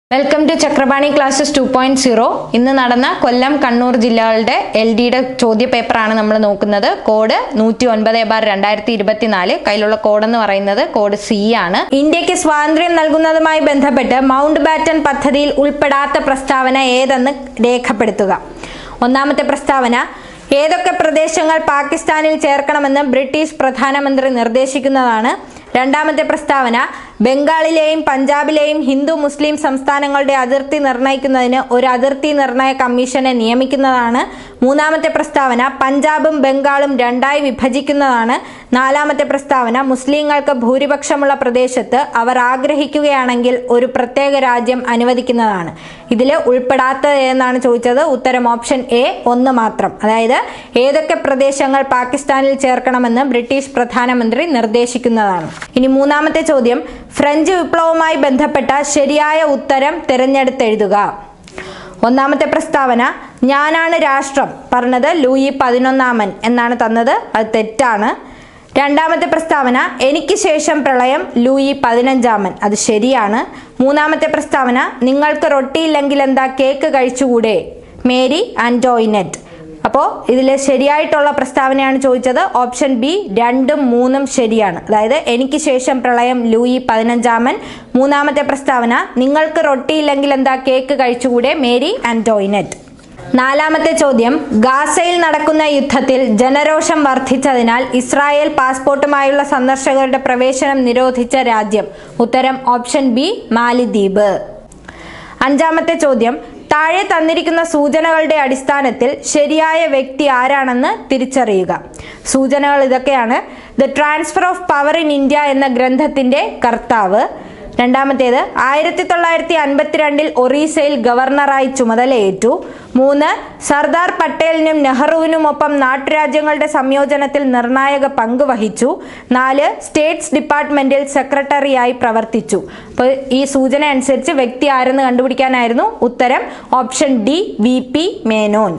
welcome to Chakrapani classes two point zero ഇന്ന് നടന്ന കൊല്ലം കണ്ണൂർ ജില്ലകളുടെ എൽ ഡിയുടെ ചോദ്യ പേപ്പറാണ് നമ്മൾ നോക്കുന്നത് കോഡ് നൂറ്റി ഒൻപത് ബാർ രണ്ടായിരത്തി ഇരുപത്തിനാല് കയ്യിലുള്ള കോഡ് എന്ന് പറയുന്നത് കോഡ് സി ആണ് ഇന്ത്യക്ക് സ്വാതന്ത്ര്യം നൽകുന്നതുമായി ബന്ധപ്പെട്ട് മൗണ്ട് ബാറ്റൺ പദ്ധതിയിൽ ഉൾപ്പെടാത്ത പ്രസ്താവന ഏതെന്ന് രേഖപ്പെടുത്തുക ഒന്നാമത്തെ പ്രസ്താവന ഏതൊക്കെ പ്രദേശങ്ങൾ പാകിസ്ഥാനിൽ ചേർക്കണമെന്ന് ബ്രിട്ടീഷ് പ്രധാനമന്ത്രി നിർദ്ദേശിക്കുന്നതാണ് രണ്ടാമത്തെ പ്രസ്താവന ബംഗാളിലെയും പഞ്ചാബിലെയും ഹിന്ദു മുസ്ലിം സംസ്ഥാനങ്ങളുടെ അതിർത്തി നിർണ്ണയിക്കുന്നതിന് ഒരു അതിർത്തി നിർണയ കമ്മീഷനെ നിയമിക്കുന്നതാണ് മൂന്നാമത്തെ പ്രസ്താവന പഞ്ചാബും ബംഗാളും രണ്ടായി വിഭജിക്കുന്നതാണ് നാലാമത്തെ പ്രസ്താവന മുസ്ലിങ്ങൾക്ക് ഭൂരിപക്ഷമുള്ള പ്രദേശത്ത് അവർ ആഗ്രഹിക്കുകയാണെങ്കിൽ ഒരു പ്രത്യേക രാജ്യം അനുവദിക്കുന്നതാണ് ഇതിൽ ഉൾപ്പെടാത്തത് എന്നാണ് ചോദിച്ചത് ഉത്തരം ഓപ്ഷൻ എ ഒന്ന് മാത്രം അതായത് ഏതൊക്കെ പ്രദേശങ്ങൾ പാകിസ്ഥാനിൽ ചേർക്കണമെന്ന് ബ്രിട്ടീഷ് പ്രധാനമന്ത്രി നിർദ്ദേശിക്കുന്നതാണ് ഇനി മൂന്നാമത്തെ ചോദ്യം ഫ്രഞ്ച് വിപ്ലവവുമായി ബന്ധപ്പെട്ട ശരിയായ ഉത്തരം തിരഞ്ഞെടുത്തെഴുതുക ഒന്നാമത്തെ പ്രസ്താവന ഞാനാണ് രാഷ്ട്രം പറഞ്ഞത് ലൂയി പതിനൊന്നാമൻ എന്നാണ് തന്നത് അത് തെറ്റാണ് രണ്ടാമത്തെ പ്രസ്താവന എനിക്ക് ശേഷം പ്രളയം ലൂയി പതിനഞ്ചാമൻ അത് ശരിയാണ് മൂന്നാമത്തെ പ്രസ്താവന നിങ്ങൾക്ക് റൊട്ടിയില്ലെങ്കിൽ എന്താ കേക്ക് കഴിച്ചുകൂടെ മേരി ആൻറ്റോയിനെറ്റ് അപ്പോൾ ഇതിൽ ശരിയായിട്ടുള്ള പ്രസ്താവനയാണ് ചോദിച്ചത് ഓപ്ഷൻ ബി രണ്ടും മൂന്നും ശരിയാണ് അതായത് എനിക്ക് ശേഷം പ്രളയം ലൂയി പതിനഞ്ചാമൻ മൂന്നാമത്തെ പ്രസ്താവന നിങ്ങൾക്ക് റൊട്ടിയില്ലെങ്കിൽ എന്താ കേക്ക് കഴിച്ചുകൂടെ മേരി ആൻറ്റോയിനെറ്റ് നാലാമത്തെ ചോദ്യം ഗാസയിൽ നടക്കുന്ന യുദ്ധത്തിൽ ജനരോഷം വർദ്ധിച്ചതിനാൽ ഇസ്രായേൽ പാസ്പോർട്ടുമായുള്ള സന്ദർശകരുടെ പ്രവേശനം നിരോധിച്ച രാജ്യം ഉത്തരം ഓപ്ഷൻ ബി മാലിദ്വീപ് അഞ്ചാമത്തെ ചോദ്യം താഴെ തന്നിരിക്കുന്ന സൂചനകളുടെ അടിസ്ഥാനത്തിൽ ശരിയായ വ്യക്തി ആരാണെന്ന് തിരിച്ചറിയുക സൂചനകൾ ഇതൊക്കെയാണ് the transfer of power in India എന്ന ഗ്രന്ഥത്തിന്റെ കർത്താവ് രണ്ടാമത്തേത് ആയിരത്തി തൊള്ളായിരത്തി അൻപത്തിരണ്ടിൽ ഒറീസയിൽ ഗവർണറായി ചുമതലയേറ്റു മൂന്ന് സർദാർ പട്ടേലിനും നെഹ്റുവിനുമൊപ്പം നാട്ടുരാജ്യങ്ങളുടെ സംയോജനത്തിൽ നിർണായക പങ്ക് വഹിച്ചു നാല് സ്റ്റേറ്റ്സ് ഡിപ്പാർട്ട്മെന്റിൽ സെക്രട്ടറിയായി പ്രവർത്തിച്ചു അപ്പോൾ ഈ സൂചന അനുസരിച്ച് വ്യക്തി ആരെന്ന് കണ്ടുപിടിക്കാനായിരുന്നു ഉത്തരം option D V P Menon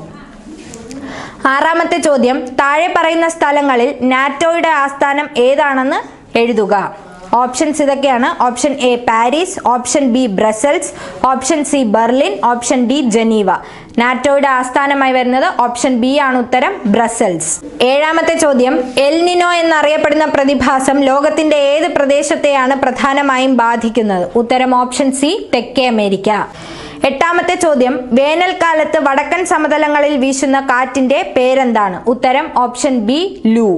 ആറാമത്തെ ചോദ്യം താഴെ പറയുന്ന സ്ഥലങ്ങളിൽ നാറ്റോയുടെ ആസ്ഥാനം ഏതാണെന്ന് എഴുതുക ഓപ്ഷൻസ് ഇതൊക്കെയാണ് option A Paris option B Brussels option C Berlin option D Geneva നാറ്റോയുടെ ആസ്ഥാനമായി വരുന്നത് ഓപ്ഷൻ ബി ആണ് ഉത്തരം ബ്രസൽസ് ഏഴാമത്തെ ചോദ്യം എൽനിനോ എന്നറിയപ്പെടുന്ന പ്രതിഭാസം ലോകത്തിന്റെ ഏത് പ്രദേശത്തെയാണ് പ്രധാനമായും ബാധിക്കുന്നത് ഉത്തരം ഓപ്ഷൻ സി തെക്കേ അമേരിക്ക എട്ടാമത്തെ ചോദ്യം വേനൽക്കാലത്ത് വടക്കൻ സമതലങ്ങളിൽ വീശുന്ന കാറ്റിന്റെ പേരെന്താണ് ഉത്തരം ഓപ്ഷൻ ബി ലൂ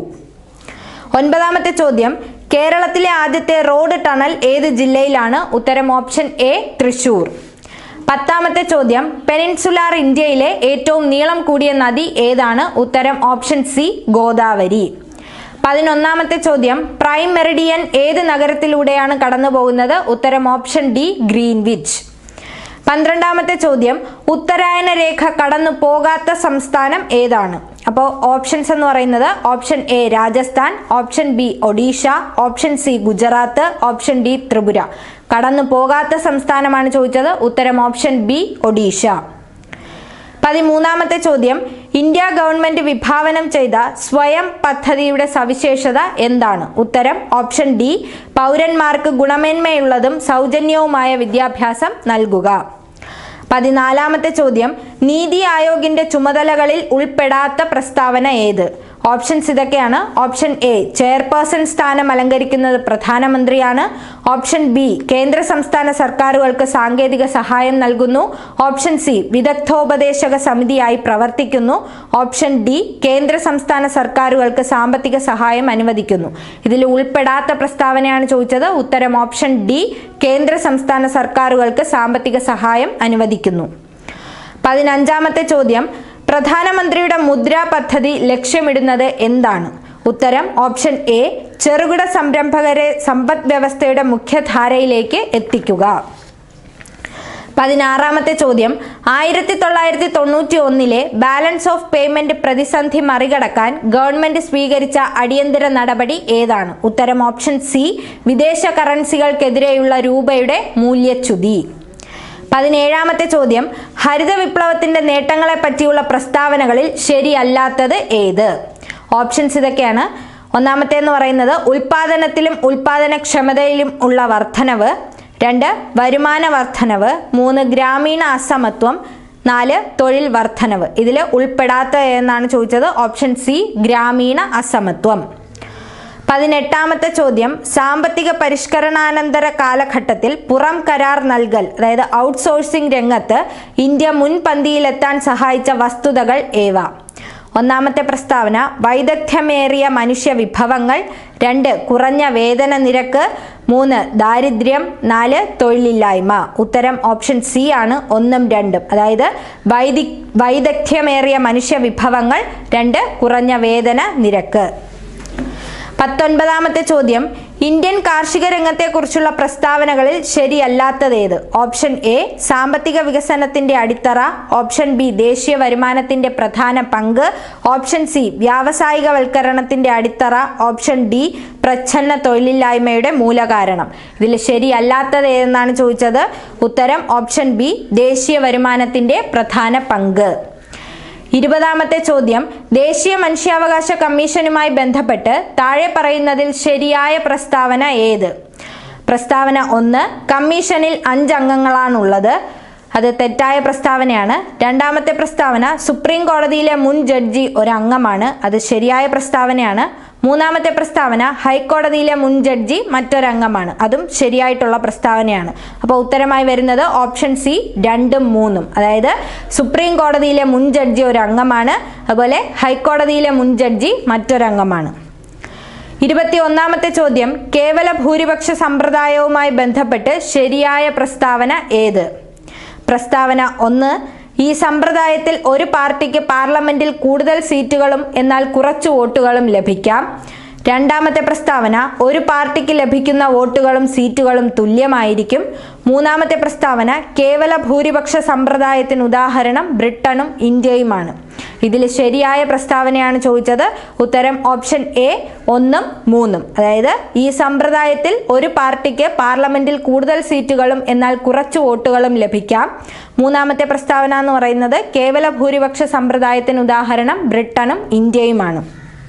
ഒൻപതാമത്തെ ചോദ്യം കേരളത്തിലെ ആദ്യത്തെ റോഡ് ടണൽ ഏത് ജില്ലയിലാണ് ഉത്തരം ഓപ്ഷൻ എ തൃശൂർ പത്താമത്തെ ചോദ്യം പെനിൻസുലാർ ഇന്ത്യയിലെ ഏറ്റവും നീളം കൂടിയ നദി ഏതാണ് ഉത്തരം ഓപ്ഷൻ സി ഗോദാവരി പതിനൊന്നാമത്തെ ചോദ്യം പ്രൈം മെറിഡിയൻ ഏത് നഗരത്തിലൂടെയാണ് കടന്നു പോകുന്നത് ഉത്തരം ഓപ്ഷൻ ഡി ഗ്രീൻവിച്ച് പന്ത്രണ്ടാമത്തെ ചോദ്യം ഉത്തരായന രേഖ കടന്നു പോകാത്ത സംസ്ഥാനം ഏതാണ് അപ്പോൾ ഓപ്ഷൻസ് എന്ന് പറയുന്നത് option A Rajasthan option B Odisha option C Gujarat option D Tripura കടന്നു പോകാത്ത സംസ്ഥാനമാണ് ചോദിച്ചത് ഉത്തരം ഓപ്ഷൻ ബി ഒഡീഷ പതിമൂന്നാമത്തെ ചോദ്യം ഇന്ത്യ ഗവൺമെന്റ് വിഭാവനം ചെയ്ത സ്വയം പദ്ധതിയുടെ സവിശേഷത എന്താണ് ഉത്തരം ഓപ്ഷൻ ഡി പൗരന്മാർക്ക് ഗുണമേന്മയുള്ളതും സൗജന്യവുമായ വിദ്യാഭ്യാസം നൽകുക പതിനാലാമത്തെ ചോദ്യം നീതി ആയോഗിന്റെ ചുമതലകളിൽ ഉൾപ്പെടാത്ത പ്രസ്താവന ഏത് ഓപ്ഷൻസ് ഇതൊക്കെയാണ് ഓപ്ഷൻ എ ചെയർപേഴ്സൺ സ്ഥാനം അലങ്കരിക്കുന്നത് പ്രധാനമന്ത്രിയാണ് ഓപ്ഷൻ ബി കേന്ദ്ര സംസ്ഥാന സർക്കാരുകൾക്ക് സാങ്കേതിക സഹായം നൽകുന്നു ഓപ്ഷൻ സി വിദഗ്ധോപദേശക സമിതിയായി പ്രവർത്തിക്കുന്നു ഓപ്ഷൻ ഡി കേന്ദ്ര സംസ്ഥാന സർക്കാരുകൾക്ക് സാമ്പത്തിക സഹായം അനുവദിക്കുന്നു ഇതിൽ ഉൾപ്പെടാത്ത പ്രസ്താവനയാണ് ചോദിച്ചത് ഉത്തരം ഓപ്ഷൻ ഡി കേന്ദ്ര സംസ്ഥാന സർക്കാരുകൾക്ക് സാമ്പത്തിക സഹായം അനുവദിക്കുന്നു പതിനഞ്ചാമത്തെ ചോദ്യം പ്രധാനമന്ത്രിയുടെ മുദ്ര പദ്ധതി ലക്ഷ്യമിടുന്നത് എന്താണ് ഉത്തരം ഓപ്ഷൻ എ ചെറുകിട സംരംഭകരെ സമ്പദ് വ്യവസ്ഥയുടെ മുഖ്യധാരയിലേക്ക് എത്തിക്കുക പതിനാറാമത്തെ ചോദ്യം ആയിരത്തി തൊള്ളായിരത്തി തൊണ്ണൂറ്റി ഒന്നിലെ ബാലൻസ് ഓഫ് പേയ്മെന്റ് പ്രതിസന്ധി മറികടക്കാൻ ഗവൺമെന്റ് സ്വീകരിച്ച അടിയന്തര നടപടി ഏതാണ് ഉത്തരം ഓപ്ഷൻ സി വിദേശ കറൻസികൾക്കെതിരെയുള്ള രൂപയുടെ മൂല്യച്യുതി പതിനേഴാമത്തെ ചോദ്യം ഹരിത വിപ്ലവത്തിന്റെ നേട്ടങ്ങളെ പറ്റിയുള്ള പ്രസ്താവനകളിൽ ശരിയല്ലാത്തത് ഏത് ഓപ്ഷൻസ് ഇതൊക്കെയാണ് ഒന്നാമത്തെ എന്ന് പറയുന്നത് ഉൽപാദനത്തിലും ഉൽപാദനക്ഷമതയിലും ഉള്ള വർധനവ് രണ്ട് വരുമാന വർധനവ് മൂന്ന് ഗ്രാമീണ അസമത്വം നാല് തൊഴിൽ വർധനവ് ഇതിൽ ഉൾപ്പെടാത്ത എന്നാണ് ചോദിച്ചത് ഓപ്ഷൻ സി ഗ്രാമീണ അസമത്വം പതിനെട്ടാമത്തെ ചോദ്യം സാമ്പത്തിക പരിഷ്കരണാനന്തര കാലഘട്ടത്തിൽ പുറം കരാർ നൽകൽ അതായത് ഔട്ട്സോഴ്സിംഗ് രംഗത്ത് ഇന്ത്യ മുൻപന്തിയിലെത്താൻ സഹായിച്ച വസ്തുതകൾ ഏവ ഒന്നാമത്തെ പ്രസ്താവന വൈദഗ്ധ്യമേറിയ മനുഷ്യ വിഭവങ്ങൾ രണ്ട് കുറഞ്ഞ വേതന നിരക്ക് മൂന്ന് ദാരിദ്ര്യം നാല് തൊഴിലില്ലായ്മ ഉത്തരം ഓപ്ഷൻ സി ആണ് ഒന്നും രണ്ടും അതായത് വൈദി വൈദഗ്ധ്യമേറിയ മനുഷ്യ വിഭവങ്ങൾ രണ്ട് കുറഞ്ഞ വേതന നിരക്ക് പത്തൊൻപതാമത്തെ ചോദ്യം ഇന്ത്യൻ കാർഷിക രംഗത്തെക്കുറിച്ചുള്ള പ്രസ്താവനകളിൽ ശരിയല്ലാത്തതേത് ഓപ്ഷൻ എ സാമ്പത്തിക വികസനത്തിന്റെ അടിത്തറ ഓപ്ഷൻ ബി ദേശീയ വരുമാനത്തിന്റെ പ്രധാന പങ്ക് ഓപ്ഷൻ സി വ്യാവസായികവൽക്കരണത്തിന്റെ അടിത്തറ ഓപ്ഷൻ ഡി പ്രച്ഛന്ന തൊഴിലില്ലായ്മയുടെ മൂലകാരണം ഇതിൽ ശരിയല്ലാത്തത് ഏതെന്നാണ് ചോദിച്ചത് ഉത്തരം ഓപ്ഷൻ ബി ദേശീയ വരുമാനത്തിന്റെ പ്രധാന പങ്ക് ഇരുപതാമത്തെ ചോദ്യം ദേശീയ മനുഷ്യാവകാശ കമ്മീഷനുമായി ബന്ധപ്പെട്ട് താഴെ പറയുന്നതിൽ ശരിയായ പ്രസ്താവന ഏത് പ്രസ്താവന ഒന്ന് കമ്മീഷനിൽ അഞ്ച് അംഗങ്ങളാണുള്ളത് അത് തെറ്റായ പ്രസ്താവനയാണ് രണ്ടാമത്തെ പ്രസ്താവന സുപ്രീം കോടതിയിലെ മുൻ ജഡ്ജി ഒരു അംഗമാണ് അത് ശരിയായ പ്രസ്താവനയാണ് മൂന്നാമത്തെ പ്രസ്താവന ഹൈക്കോടതിയിലെ മുൻ ജഡ്ജി മറ്റൊരംഗമാണ് അതും ശരിയായിട്ടുള്ള പ്രസ്താവനയാണ് അപ്പോൾ ഉത്തരമായി വരുന്നത് ഓപ്ഷൻ സി രണ്ടും മൂന്നും അതായത് സുപ്രീം കോടതിയിലെ മുൻ ജഡ്ജി ഒരു അംഗമാണ് അതുപോലെ ഹൈക്കോടതിയിലെ മുൻ ജഡ്ജി മറ്റൊരംഗമാണ് ഇരുപത്തി ഒന്നാമത്തെ ചോദ്യം കേവല ഭൂരിപക്ഷ സമ്പ്രദായവുമായി ബന്ധപ്പെട്ട് ശരിയായ പ്രസ്താവന ഏത് പ്രസ്താവന ഒന്ന് ഈ സമ്പ്രദായത്തിൽ ഒരു പാർട്ടിക്ക് പാർലമെന്റിൽ കൂടുതൽ സീറ്റുകളും എന്നാൽ കുറച്ച് വോട്ടുകളും ലഭിക്കാം രണ്ടാമത്തെ പ്രസ്താവന ഒരു പാർട്ടിക്ക് ലഭിക്കുന്ന വോട്ടുകളും സീറ്റുകളും തുല്യമായിരിക്കും മൂന്നാമത്തെ പ്രസ്താവന കേവല ഭൂരിപക്ഷ സമ്പ്രദായത്തിന് ഉദാഹരണം ബ്രിട്ടനും ഇന്ത്യയുമാണ് ഇതിൽ ശരിയായ പ്രസ്താവനയാണ് ചോദിച്ചത് ഉത്തരം ഓപ്ഷൻ എ ഒന്നും മൂന്നും അതായത് ഈ സമ്പ്രദായത്തിൽ ഒരു പാർട്ടിക്ക് പാർലമെന്റിൽ കൂടുതൽ സീറ്റുകളും എന്നാൽ കുറച്ച് വോട്ടുകളും ലഭിക്കാം മൂന്നാമത്തെ പ്രസ്താവന എന്ന് പറയുന്നത് കേവല ഭൂരിപക്ഷ സമ്പ്രദായത്തിന് ഉദാഹരണം ബ്രിട്ടനും ഇന്ത്യയുമാണ്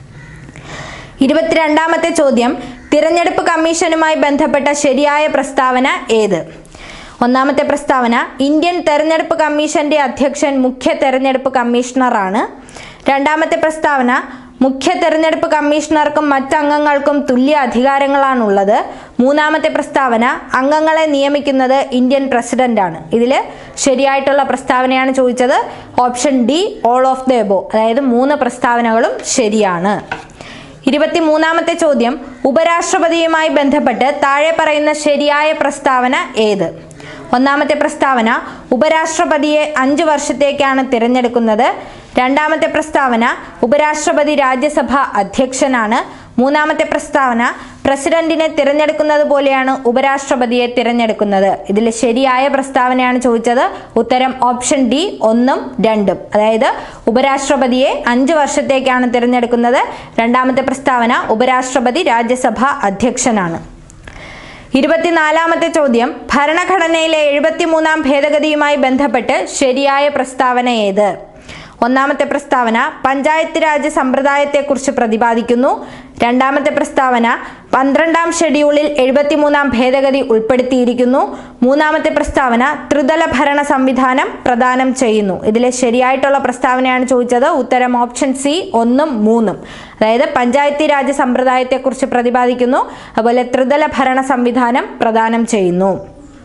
ഇരുപത്തിരണ്ടാമത്തെ ചോദ്യം തിരഞ്ഞെടുപ്പ് കമ്മീഷനുമായി ബന്ധപ്പെട്ട ശരിയായ പ്രസ്താവന ഏത് ഒന്നാമത്തെ പ്രസ്താവന ഇന്ത്യൻ തെരഞ്ഞെടുപ്പ് കമ്മീഷന്റെ അധ്യക്ഷൻ മുഖ്യ തെരഞ്ഞെടുപ്പ് കമ്മീഷണറാണ് രണ്ടാമത്തെ പ്രസ്താവന മുഖ്യ തെരഞ്ഞെടുപ്പ് കമ്മീഷണർക്കും മറ്റംഗങ്ങൾക്കും തുല്യ അധികാരങ്ങളാണുള്ളത് മൂന്നാമത്തെ പ്രസ്താവന അംഗങ്ങളെ നിയമിക്കുന്നത് ഇന്ത്യൻ പ്രസിഡന്റാണ് ഇതിൽ ശരിയായിട്ടുള്ള പ്രസ്താവനയാണ് ചോദിച്ചത് option D all of the above അതായത് മൂന്ന് പ്രസ്താവനകളും ശരിയാണ് ഇരുപത്തിമൂന്നാമത്തെ ചോദ്യം ഉപരാഷ്ട്രപതിയുമായി ബന്ധപ്പെട്ട് താഴെ പറയുന്ന ശരിയായ പ്രസ്താവന ഏത് ഒന്നാമത്തെ പ്രസ്താവന ഉപരാഷ്ട്രപതിയെ അഞ്ചു വർഷത്തേക്കാണ് തിരഞ്ഞെടുക്കുന്നത് രണ്ടാമത്തെ പ്രസ്താവന ഉപരാഷ്ട്രപതി രാജ്യസഭ അധ്യക്ഷനാണ് മൂന്നാമത്തെ പ്രസ്താവന പ്രസിഡന്റിനെ തിരഞ്ഞെടുക്കുന്നത് പോലെയാണ് ഉപരാഷ്ട്രപതിയെ തിരഞ്ഞെടുക്കുന്നത് ഇതിൽ ശരിയായ പ്രസ്താവനയാണ് ചോദിച്ചത് ഉത്തരം ഓപ്ഷൻ ഡി ഒന്നും രണ്ടും അതായത് ഉപരാഷ്ട്രപതിയെ അഞ്ച് വർഷത്തേക്കാണ് തിരഞ്ഞെടുക്കുന്നത് രണ്ടാമത്തെ പ്രസ്താവന ഉപരാഷ്ട്രപതി രാജ്യസഭ അധ്യക്ഷനാണ് ഇരുപത്തിനാലാമത്തെ ചോദ്യം ഭരണഘടനയിലെ എഴുപത്തിമൂന്നാം ഭേദഗതിയുമായി ബന്ധപ്പെട്ട് ശരിയായ പ്രസ്താവന ഏത് ഒന്നാമത്തെ പ്രസ്താവന പഞ്ചായത്ത് രാജ് സമ്പ്രദായത്തെക്കുറിച്ച് പ്രതിപാദിക്കുന്നു രണ്ടാമത്തെ പ്രസ്താവന പന്ത്രണ്ടാം ഷെഡ്യൂളിൽ എഴുപത്തിമൂന്നാം ഭേദഗതി ഉൾപ്പെടുത്തിയിരിക്കുന്നു മൂന്നാമത്തെ പ്രസ്താവന ത്രിതല ഭരണ സംവിധാനം പ്രദാനം ചെയ്യുന്നു ഇതിലെ ശരിയായിട്ടുള്ള പ്രസ്താവനയാണ് ചോദിച്ചത് ഉത്തരം ഓപ്ഷൻ സി ഒന്നും മൂന്നും അതായത് പഞ്ചായത്തി രാജ് സമ്പ്രദായത്തെക്കുറിച്ച് പ്രതിപാദിക്കുന്നു അതുപോലെ ത്രിതല ഭരണ സംവിധാനം പ്രദാനം ചെയ്യുന്നു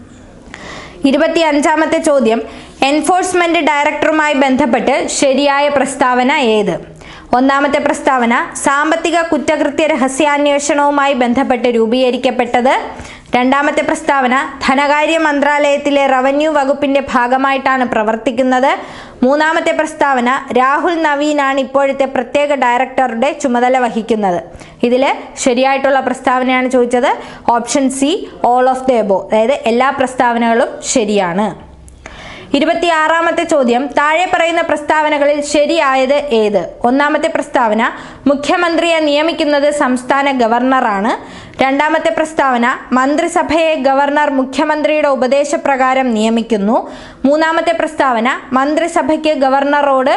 ഇരുപത്തി അഞ്ചാമത്തെ ചോദ്യം എൻഫോഴ്സ്മെന്റ് ഡയറക്ടറുമായി ബന്ധപ്പെട്ട് ശരിയായ പ്രസ്താവന ഏത് ഒന്നാമത്തെ പ്രസ്താവന സാമ്പത്തിക കുറ്റകൃത്യ രഹസ്യാന്വേഷണവുമായി ബന്ധപ്പെട്ട് രൂപീകരിക്കപ്പെട്ടത് രണ്ടാമത്തെ പ്രസ്താവന ധനകാര്യ മന്ത്രാലയത്തിലെ റവന്യൂ വകുപ്പിന്റെ ഭാഗമായിട്ടാണ് പ്രവർത്തിക്കുന്നത് മൂന്നാമത്തെ പ്രസ്താവന രാഹുൽ നവീനാണ് ഇപ്പോഴത്തെ പ്രത്യേക ഡയറക്ടറുടെ ചുമതല വഹിക്കുന്നത് ഇതിൽ ശരിയായിട്ടുള്ള പ്രസ്താവനയാണ് ചോദിച്ചത് option C all of the above അതായത് എല്ലാ പ്രസ്താവനകളും ശരിയാണ് ഇരുപത്തിയാറാമത്തെ ചോദ്യം താഴെ പറയുന്ന പ്രസ്താവനകളിൽ ശരിയായത് ഏത് ഒന്നാമത്തെ പ്രസ്താവന മുഖ്യമന്ത്രിയെ നിയമിക്കുന്നത് സംസ്ഥാന ഗവർണറാണ് രണ്ടാമത്തെ പ്രസ്താവന മന്ത്രിസഭയെ ഗവർണർ മുഖ്യമന്ത്രിയുടെ ഉപദേശപ്രകാരം നിയമിക്കുന്നു മൂന്നാമത്തെ പ്രസ്താവന മന്ത്രിസഭയ്ക്ക് ഗവർണറോട്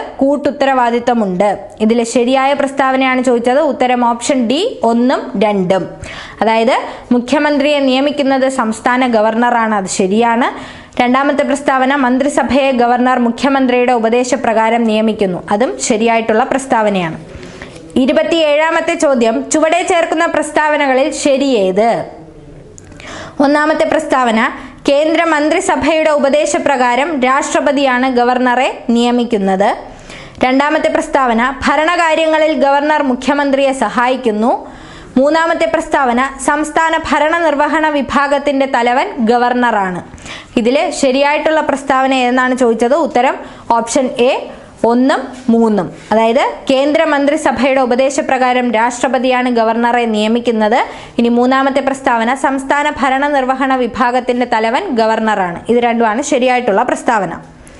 കൂട്ടുത്തരവാദിത്തമുണ്ട് ഇതിലെ ശരിയായ പ്രസ്താവനയാണ് ചോദിച്ചത് ഉത്തരം ഓപ്ഷൻ ഡി ഒന്നും രണ്ടും അതായത് മുഖ്യമന്ത്രിയെ നിയമിക്കുന്നത് സംസ്ഥാന ഗവർണറാണ് അത് ശരിയാണ് രണ്ടാമത്തെ പ്രസ്താവന മന്ത്രിസഭയെ ഗവർണർ മുഖ്യമന്ത്രിയുടെ ഉപദേശപ്രകാരം നിയമിക്കുന്നു അതും ശരിയായിട്ടുള്ള പ്രസ്താവനയാണ് ഇരുപത്തിയേഴാമത്തെ ചോദ്യം ചുവടെ ചേർക്കുന്ന പ്രസ്താവനകളിൽ ശരിയേത് ഒന്നാമത്തെ പ്രസ്താവന കേന്ദ്ര മന്ത്രിസഭയുടെ ഉപദേശപ്രകാരം രാഷ്ട്രപതിയാണ് ഗവർണറെ നിയമിക്കുന്നത് രണ്ടാമത്തെ പ്രസ്താവന ഭരണകാര്യങ്ങളിൽ ഗവർണർ മുഖ്യമന്ത്രിയെ സഹായിക്കുന്നു മൂന്നാമത്തെ പ്രസ്താവന സംസ്ഥാന ഭരണനിർവഹണ വിഭാഗത്തിന്റെ തലവൻ ഗവർണറാണ് ഇതിൽ ശരിയായിട്ടുള്ള പ്രസ്താവന ഏതെന്നാണ് ചോദിച്ചത് ഉത്തരം ഓപ്ഷൻ എ ഒന്നും മൂന്നും അതായത് കേന്ദ്ര മന്ത്രിസഭയുടെ ഉപദേശപ്രകാരം രാഷ്ട്രപതിയാണ് ഗവർണറെ നിയമിക്കുന്നത് ഇനി മൂന്നാമത്തെ പ്രസ്താവന സംസ്ഥാന ഭരണനിർവഹണ വിഭാഗത്തിന്റെ തലവൻ ഗവർണറാണ് ഇത് രണ്ടുമാണ് ശരിയായിട്ടുള്ള പ്രസ്താവന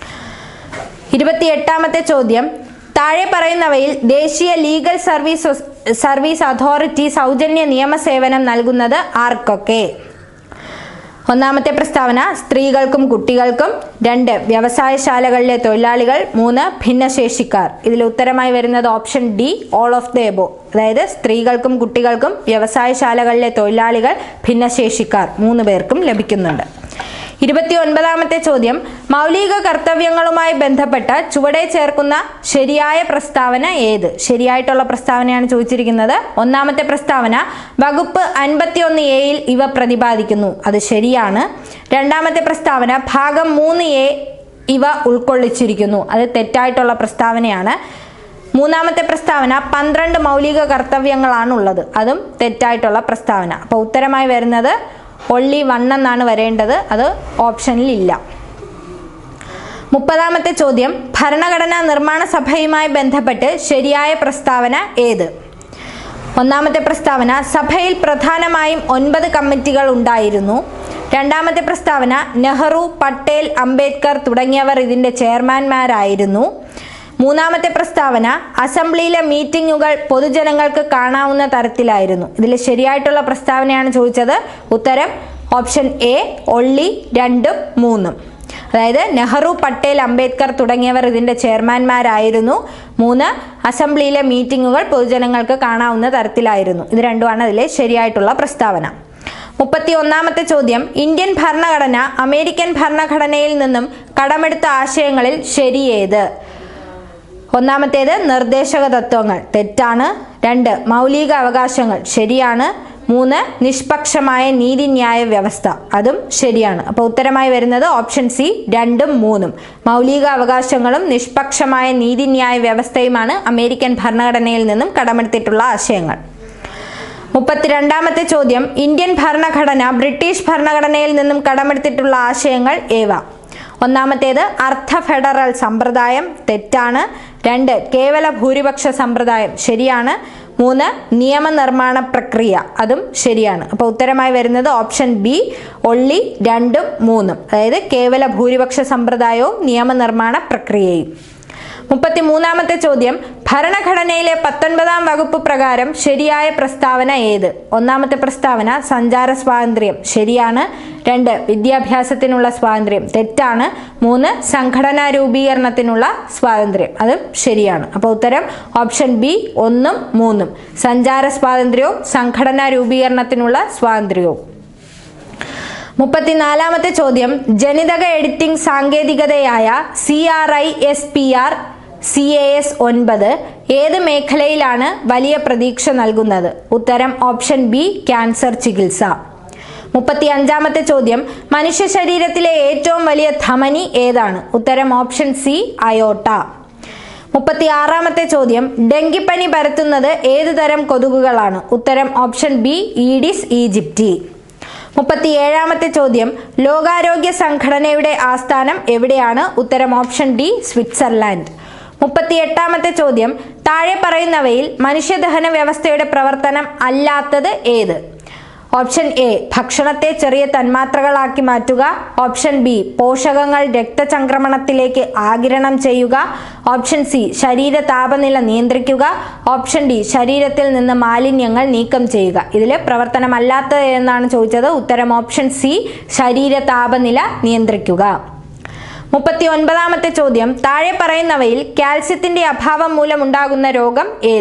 ഇരുപത്തിയെട്ടാമത്തെ ചോദ്യം താഴെ പറയുന്നവയിൽ ദേശീയ ലീഗൽ സർവീസ് സർവീസ് അതോറിറ്റി സൗജന്യ നിയമസേവനം നൽകുന്നത് ആർക്കൊക്കെ ഒന്നാമത്തെ പ്രസ്താവന സ്ത്രീകൾക്കും കുട്ടികൾക്കും രണ്ട് വ്യവസായശാലകളിലെ തൊഴിലാളികൾ മൂന്ന് ഭിന്നശേഷിക്കാർ ഇതിൽ ഉത്തരമായി വരുന്നത് option D all of the above അതായത് സ്ത്രീകൾക്കും കുട്ടികൾക്കും വ്യവസായശാലകളിലെ തൊഴിലാളികൾ ഭിന്നശേഷിക്കാർ മൂന്ന് പേർക്കും ലഭിക്കുന്നുണ്ട് ഇരുപത്തി ഒൻപതാമത്തെ ചോദ്യം മൗലിക കർത്തവ്യങ്ങളുമായി ബന്ധപ്പെട്ട ചുവടെ ചേർക്കുന്ന ശരിയായ പ്രസ്താവന ഏത് ശരിയായിട്ടുള്ള പ്രസ്താവനയാണ് ചോദിച്ചിരിക്കുന്നത് ഒന്നാമത്തെ പ്രസ്താവന വകുപ്പ് അൻപത്തിയൊന്ന് എയിൽ ഇവ പ്രതിപാദിക്കുന്നു അത് ശരിയാണ് രണ്ടാമത്തെ പ്രസ്താവന ഭാഗം മൂന്ന് എ ഇവ ഉൾക്കൊള്ളിച്ചിരിക്കുന്നു അത് തെറ്റായിട്ടുള്ള പ്രസ്താവനയാണ് മൂന്നാമത്തെ പ്രസ്താവന പന്ത്രണ്ട് മൗലിക കർത്തവ്യങ്ങളാണ് ഉള്ളത് അതും തെറ്റായിട്ടുള്ള പ്രസ്താവന അപ്പോൾ ഉത്തരമായി വരുന്നത് ഒള്ളി വൺ എന്നാണ് വരേണ്ടത് അത് ഓപ്ഷനിൽ ഇല്ല മുപ്പതാമത്തെ ചോദ്യം ഭരണഘടനാ നിർമ്മാണ സഭയുമായി ബന്ധപ്പെട്ട് ശരിയായ പ്രസ്താവന ഏത് ഒന്നാമത്തെ പ്രസ്താവന സഭയിൽ പ്രധാനമായും ഒൻപത് കമ്മിറ്റികൾ ഉണ്ടായിരുന്നു രണ്ടാമത്തെ പ്രസ്താവന നെഹ്റു പട്ടേൽ അംബേദ്കർ തുടങ്ങിയവർ ഇതിൻ്റെ ചെയർമാൻമാരായിരുന്നു മൂന്നാമത്തെ പ്രസ്താവന അസംബ്ലിയിലെ മീറ്റിങ്ങുകൾ പൊതുജനങ്ങൾക്ക് കാണാവുന്ന തരത്തിലായിരുന്നു ഇതിൽ ശരിയായിട്ടുള്ള പ്രസ്താവനയാണ് ചോദിച്ചത് ഉത്തരം ഓപ്ഷൻ എ ഒള്ളി രണ്ടും മൂന്നും അതായത് നെഹ്റു പട്ടേൽ അംബേദ്കർ തുടങ്ങിയവർ ഇതിൻ്റെ ചെയർമാൻമാരായിരുന്നു മൂന്ന് അസംബ്ലിയിലെ മീറ്റിങ്ങുകൾ പൊതുജനങ്ങൾക്ക് കാണാവുന്ന തരത്തിലായിരുന്നു ഇത് രണ്ടുമാണ് അതിലെ ശരിയായിട്ടുള്ള പ്രസ്താവന മുപ്പത്തി ഒന്നാമത്തെ ചോദ്യം ഇന്ത്യൻ ഭരണഘടന അമേരിക്കൻ ഭരണഘടനയിൽ നിന്നും കടമെടുത്ത ആശയങ്ങളിൽ ശരിയേത് ഒന്നാമത്തേത് നിർദ്ദേശക തത്വങ്ങൾ തെറ്റാണ് രണ്ട് മൗലിക അവകാശങ്ങൾ ശരിയാണ് മൂന്ന് നിഷ്പക്ഷമായ നീതിന്യായ വ്യവസ്ഥ അതും ശരിയാണ് അപ്പോൾ ഉത്തരമായി വരുന്നത് ഓപ്ഷൻ സി രണ്ടും മൂന്നും മൗലിക അവകാശങ്ങളും നിഷ്പക്ഷമായ നീതിന്യായ വ്യവസ്ഥയുമാണ് അമേരിക്കൻ ഭരണഘടനയിൽ നിന്നും കടമെടുത്തിട്ടുള്ള ആശയങ്ങൾ മുപ്പത്തിരണ്ടാമത്തെ ചോദ്യം ഇന്ത്യൻ ഭരണഘടന ബ്രിട്ടീഷ് ഭരണഘടനയിൽ നിന്നും കടമെടുത്തിട്ടുള്ള ആശയങ്ങൾ ഏവ ഒന്നാമത്തേത് അർത്ഥ ഫെഡറൽ സമ്പ്രദായം തെറ്റാണ് രണ്ട് കേവല ഭൂരിപക്ഷ സമ്പ്രദായം ശരിയാണ് മൂന്ന് നിയമനിർമ്മാണ പ്രക്രിയ അതും ശരിയാണ് അപ്പോൾ ഉത്തരമായി വരുന്നത് ഓപ്ഷൻ ബി ഒള്ളി രണ്ടും മൂന്നും അതായത് കേവല ഭൂരിപക്ഷ സമ്പ്രദായവും നിയമനിർമ്മാണ പ്രക്രിയയും മുപ്പത്തി മൂന്നാമത്തെ ചോദ്യം ഭരണഘടനയിലെ പത്തൊൻപതാം വകുപ്പ് പ്രകാരം ശരിയായ പ്രസ്താവന ഏത് ഒന്നാമത്തെ പ്രസ്താവന സഞ്ചാര സ്വാതന്ത്ര്യം ശരിയാണ് രണ്ട് വിദ്യാഭ്യാസത്തിനുള്ള സ്വാതന്ത്ര്യം തെറ്റാണ് മൂന്ന് സംഘടനാ രൂപീകരണത്തിനുള്ള സ്വാതന്ത്ര്യം അതും ശരിയാണ് അപ്പോൾ ഉത്തരം ഓപ്ഷൻ ബി ഒന്നും മൂന്നും സഞ്ചാര സ്വാതന്ത്ര്യവും സംഘടനാ രൂപീകരണത്തിനുള്ള സ്വാതന്ത്ര്യവും മുപ്പത്തിനാലാമത്തെ ചോദ്യം ജനിതക എഡിറ്റിംഗ് സാങ്കേതികതയായ C R I S P R C A S ഒൻപത് ഏത് മേഖലയിലാണ് വലിയ പ്രതീക്ഷ നൽകുന്നത് ഉത്തരം ഓപ്ഷൻ ബി ക്യാൻസർ ചികിത്സ മുപ്പത്തി അഞ്ചാമത്തെ ചോദ്യം മനുഷ്യ ശരീരത്തിലെ ഏറ്റവും വലിയ ധമനി ഏതാണ് ഉത്തരം ഓപ്ഷൻ സി അയോട്ട മുപ്പത്തി ആറാമത്തെ ചോദ്യം ഡെങ്കിപ്പനി പരത്തുന്നത് ഏതു തരം കൊതുകുകളാണ് ഉത്തരം ഓപ്ഷൻ ബി ഈഡിസ് ഈജിപ്റ്റി മുപ്പത്തി ഏഴാമത്തെ ചോദ്യം ലോകാരോഗ്യ സംഘടനയുടെ ആസ്ഥാനം എവിടെയാണ് ഉത്തരം ഓപ്ഷൻ ഡി സ്വിറ്റ്സർലാൻഡ് മുപ്പത്തി എട്ടാമത്തെ ചോദ്യം താഴെ പറയുന്നവയിൽ മനുഷ്യദഹന വ്യവസ്ഥയുടെ പ്രവർത്തനം അല്ലാത്തത് ഏത് ഓപ്ഷൻ എ ഭക്ഷണത്തെ ചെറിയ തന്മാത്രകളാക്കി മാറ്റുക ഓപ്ഷൻ ബി പോഷകങ്ങൾ രക്തചംക്രമണത്തിലേക്ക് ആഗിരണം ചെയ്യുക ഓപ്ഷൻ സി ശരീര താപനില നിയന്ത്രിക്കുക ഓപ്ഷൻ ഡി ശരീരത്തിൽ നിന്ന് മാലിന്യങ്ങൾ നീക്കം ചെയ്യുക ഇതിൽ പ്രവർത്തനമല്ലാത്തത് എന്നാണ് ചോദിച്ചത് ഉത്തരം ഓപ്ഷൻ സി ശരീര താപനില നിയന്ത്രിക്കുക മുപ്പത്തി ഒൻപതാമത്തെ ചോദ്യം താഴെ പറയുന്നവയിൽ കാൽസ്യത്തിന്റെ അഭാവം മൂലമുണ്ടാകുന്ന രോഗം ഏത്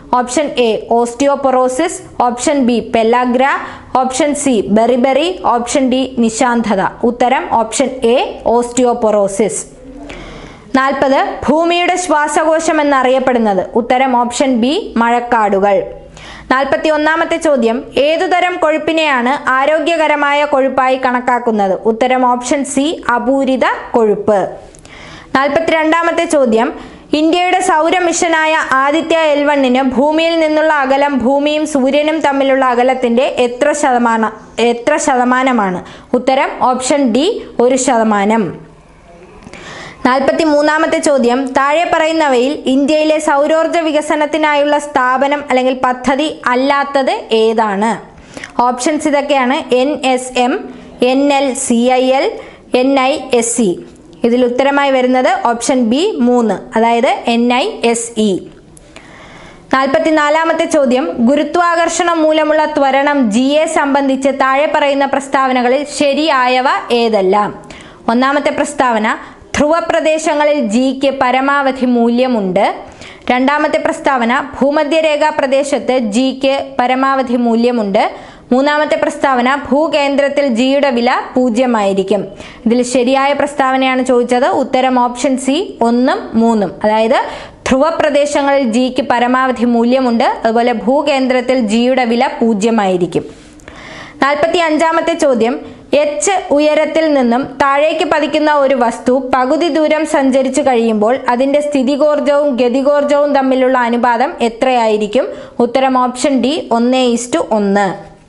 option A osteoporosis option B pellagra option C beriberi option D നിശാന്തത ഉത്തരം ഓപ്ഷൻ എ ഓസ്റ്റിയോപൊറോസിസ് നാൽപ്പത് ഭൂമിയുടെ ശ്വാസകോശം എന്നറിയപ്പെടുന്നത് ഉത്തരം ഓപ്ഷൻ ബി മഴക്കാടുകൾ നാൽപ്പത്തി ഒന്നാമത്തെ ചോദ്യം ഏതുതരം കൊഴുപ്പിനെയാണ് ആരോഗ്യകരമായ കൊഴുപ്പായി കണക്കാക്കുന്നത് ഉത്തരം ഓപ്ഷൻ സി അപൂരിത കൊഴുപ്പ് നാൽപ്പത്തിരണ്ടാമത്തെ ചോദ്യം ഇന്ത്യയുടെ സൗര മിഷനായ ആദിത്യ എൽ വണ്ണിന് ഭൂമിയിൽ നിന്നുള്ള അകലം ഭൂമിയും സൂര്യനും തമ്മിലുള്ള അകലത്തിന്റെ എത്ര ശതമാനം എത്ര ശതമാനമാണ് ഉത്തരം ഓപ്ഷൻ ഡി ഒരു ശതമാനം നാൽപ്പത്തി മൂന്നാമത്തെ ചോദ്യം താഴെ പറയുന്നവയിൽ ഇന്ത്യയിലെ സൗരോർജ വികസനത്തിനായുള്ള സ്ഥാപനം അല്ലെങ്കിൽ പദ്ധതി അല്ലാത്തത് ഏതാണ് ഓപ്ഷൻസ് ഇതൊക്കെയാണ് N S M N L C I L N I S C ഇതിൽ ഉത്തരമായി വരുന്നത് ഓപ്ഷൻ ബി മൂന്ന് അതായത് എൻ ഐ എസ് ഇ നാൽപ്പത്തിനാലാമത്തെ ചോദ്യം ഗുരുത്വാകർഷണം മൂലമുള്ള ത്വരണം ജി എ സംബന്ധിച്ച് താഴെ പറയുന്ന പ്രസ്താവനകളിൽ ശരിയായവ ഏതെല്ലാം ഒന്നാമത്തെ പ്രസ്താവന ധ്രുവ പ്രദേശങ്ങളിൽ ജിക്ക് പരമാവധി മൂല്യമുണ്ട് രണ്ടാമത്തെ പ്രസ്താവന ഭൂമധ്യരേഖാ പ്രദേശത്ത് ജിക്ക് പരമാവധി മൂല്യമുണ്ട് മൂന്നാമത്തെ പ്രസ്താവന ഭൂകേന്ദ്രത്തിൽ ജിയുടെ വില പൂജ്യമായിരിക്കും ഇതിൽ ശരിയായ പ്രസ്താവനയാണ് ചോദിച്ചത് ഉത്തരം ഓപ്ഷൻ സി ഒന്നും മൂന്നും അതായത് ധ്രുവ പ്രദേശങ്ങളിൽ ജിക്ക് പരമാവധി മൂല്യമുണ്ട് അതുപോലെ ഭൂകേന്ദ്രത്തിൽ ജിയുടെ വില പൂജ്യമായിരിക്കും നാൽപ്പത്തി അഞ്ചാമത്തെ ചോദ്യം എച്ച് ഉയരത്തിൽ നിന്നും താഴേക്ക് പതിക്കുന്ന ഒരു വസ്തു പകുതി ദൂരം സഞ്ചരിച്ചു കഴിയുമ്പോൾ അതിന്റെ സ്ഥിതികോർജവും ഗതികോർജവും തമ്മിലുള്ള അനുപാതം എത്രയായിരിക്കും ഉത്തരം ഓപ്ഷൻ ഡി ഒന്ന് ഈസ്റ്റു ഒന്ന്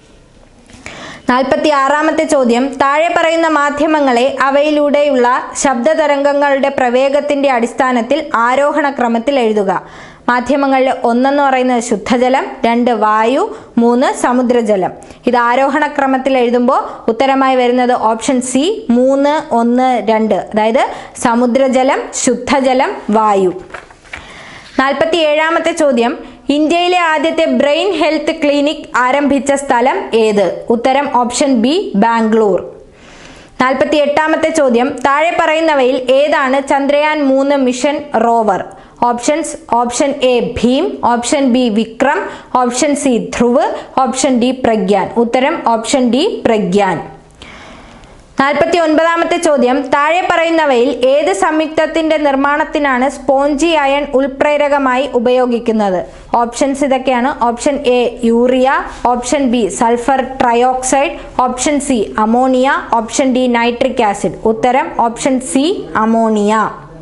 നാൽപ്പത്തി ആറാമത്തെ ചോദ്യം താഴെ പറയുന്ന മാധ്യമങ്ങളെ അവയിലൂടെയുള്ള ശബ്ദതരംഗങ്ങളുടെ പ്രവേഗത്തിന്റെ അടിസ്ഥാനത്തിൽ ആരോഹണ ക്രമത്തിൽ എഴുതുക മാധ്യമങ്ങളിൽ ഒന്നെന്ന് പറയുന്നത് ശുദ്ധജലം രണ്ട് വായു മൂന്ന് സമുദ്രജലം ഇത് ആരോഹണ ക്രമത്തിൽ എഴുതുമ്പോൾ ഉത്തരമായി വരുന്നത് ഓപ്ഷൻ സി മൂന്ന് ഒന്ന് രണ്ട് അതായത് സമുദ്രജലം ശുദ്ധജലം വായു നാൽപ്പത്തി ഏഴാമത്തെ ചോദ്യം ഇന്ത്യയിലെ ആദ്യത്തെ ബ്രെയിൻ ഹെൽത്ത് ക്ലിനിക് ആരംഭിച്ച സ്ഥലം ഏത് ഉത്തരം ഓപ്ഷൻ ബി ബാംഗ്ലൂർ നാൽപ്പത്തി എട്ടാമത്തെ ചോദ്യം താഴെ പറയുന്നവയിൽ ഏതാണ് ചന്ദ്രയാൻ മൂന്ന് mission rover options option A Bheem option B Vikram option C Dhruv option D Pragyan ഉത്തരം ഓപ്ഷൻ ഡി പ്രഗ്യാൻ നാൽപ്പത്തി ഒൻപതാമത്തെ ചോദ്യം താഴെ പറയുന്നവയിൽ ഏത് സംയുക്തത്തിന്റെ നിർമ്മാണത്തിനാണ് സ്പോഞ്ചി അയൺ ഉൾപ്രേരകമായി ഉപയോഗിക്കുന്നത് ഓപ്ഷൻസ് ഇതൊക്കെയാണ് option A urea option B sulphur trioxide option C ammonia option D nitric acid ഉത്തരം ഓപ്ഷൻ സി അമോണിയ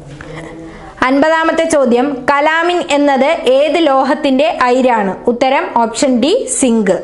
അൻപതാമത്തെ ചോദ്യം കലാമിൻ എന്നത് ഏത് ലോഹത്തിന്റെ അയിരാണ് ഉത്തരം ഓപ്ഷൻ ഡി സിങ്ക്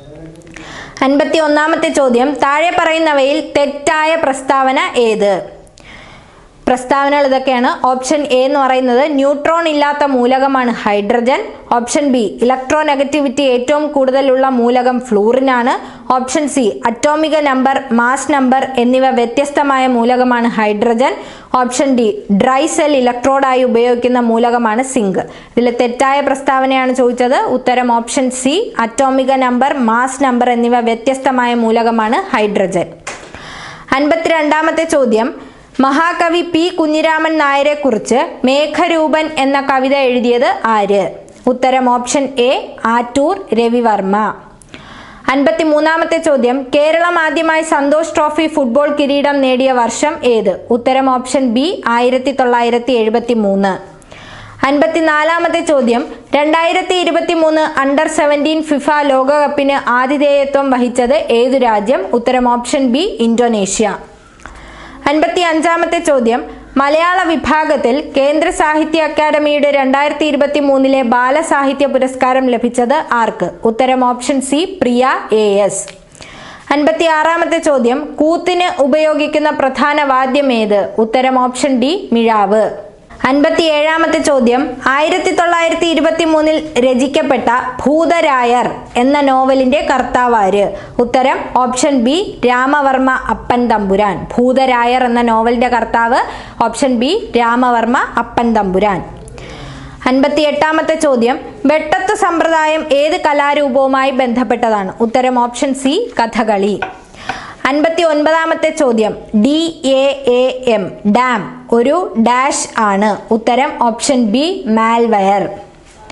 അൻപത്തി ഒന്നാമത്തെ ചോദ്യം താഴെ പറയുന്നവയിൽ തെറ്റായ പ്രസ്താവന ഏത് പ്രസ്താവനകൾ ഇതൊക്കെയാണ് ഓപ്ഷൻ എ എന്ന് പറയുന്നത് ന്യൂട്രോൺ ഇല്ലാത്ത മൂലകമാണ് hydrogen option B electronegativity ഏറ്റവും കൂടുതലുള്ള മൂലകം ഫ്ലൂറിനാണ് option C atomic number mass number എന്നിവ വ്യത്യസ്തമായ മൂലകമാണ് hydrogen option D dry cell ഇലക്ട്രോഡായി ഉപയോഗിക്കുന്ന മൂലകമാണ് സിങ്ക് ഇതിൽ തെറ്റായ പ്രസ്താവനയാണ് ചോദിച്ചത് ഉത്തരം option C atomic number mass number എന്നിവ വ്യത്യസ്തമായ മൂലകമാണ് ഹൈഡ്രജൻ അൻപത്തിരണ്ടാമത്തെ ചോദ്യം മഹാകവി പി കുഞ്ഞിരാമൻ നായരെ കുറിച്ച് മേഘരൂപൻ എന്ന കവിത എഴുതിയത് ആര് ഉത്തരം ഓപ്ഷൻ എ ആറ്റൂർ രവിവർമ്മ അൻപത്തി മൂന്നാമത്തെ ചോദ്യം കേരളം ആദ്യമായി സന്തോഷ് ട്രോഫി ഫുട്ബോൾ കിരീടം നേടിയ വർഷം ഏത് ഉത്തരം ഓപ്ഷൻ ബി ആയിരത്തി തൊള്ളായിരത്തി എഴുപത്തി മൂന്ന് അൻപത്തിനാലാമത്തെ ചോദ്യം രണ്ടായിരത്തി ഇരുപത്തി മൂന്ന് അണ്ടർ സെവൻറ്റീൻ ഫിഫ ലോകകപ്പിന് ആതിഥേയത്വം വഹിച്ചത് ഏതു രാജ്യം ഉത്തരം ഓപ്ഷൻ ബി ഇന്തോനേഷ്യ അൻപത്തി അഞ്ചാമത്തെ ചോദ്യം മലയാള വിഭാഗത്തിൽ കേന്ദ്ര സാഹിത്യ അക്കാദമിയുടെ രണ്ടായിരത്തി ഇരുപത്തി മൂന്നിലെ ബാലസാഹിത്യ പുരസ്കാരം ലഭിച്ചത് ആർക്ക് ഉത്തരം option C Priya A S അൻപത്തി ആറാമത്തെ ചോദ്യം കൂത്തിന് ഉപയോഗിക്കുന്ന പ്രധാന വാദ്യം ഏത് ഉത്തരം ഓപ്ഷൻ ഡി മിഴാവ് അൻപത്തി ഏഴാമത്തെ ചോദ്യം ആയിരത്തി തൊള്ളായിരത്തി ഇരുപത്തി മൂന്നിൽ രചിക്കപ്പെട്ട ഭൂതരായർ എന്ന നോവലിന്റെ കർത്താവാര് ഉത്തരം ഓപ്ഷൻ ബി രാമവർമ്മ അപ്പൻ തമ്പുരാൻ ഭൂതരായർ എന്ന നോവലിന്റെ കർത്താവ് ഓപ്ഷൻ ബി രാമവർമ്മ അപ്പൻ തമ്പുരാൻ അൻപത്തി എട്ടാമത്തെ ചോദ്യം വെട്ടത്ത് സമ്പ്രദായം ഏത് കലാരൂപവുമായി ബന്ധപ്പെട്ടതാണ് ഉത്തരം ഓപ്ഷൻ സി കഥകളി അൻപത്തി ഒൻപതാമത്തെ ചോദ്യം D A A M dam ഒരു ഡാഷ് ആണ് ഉത്തരം ഓപ്ഷൻ ബി മാൽവയർ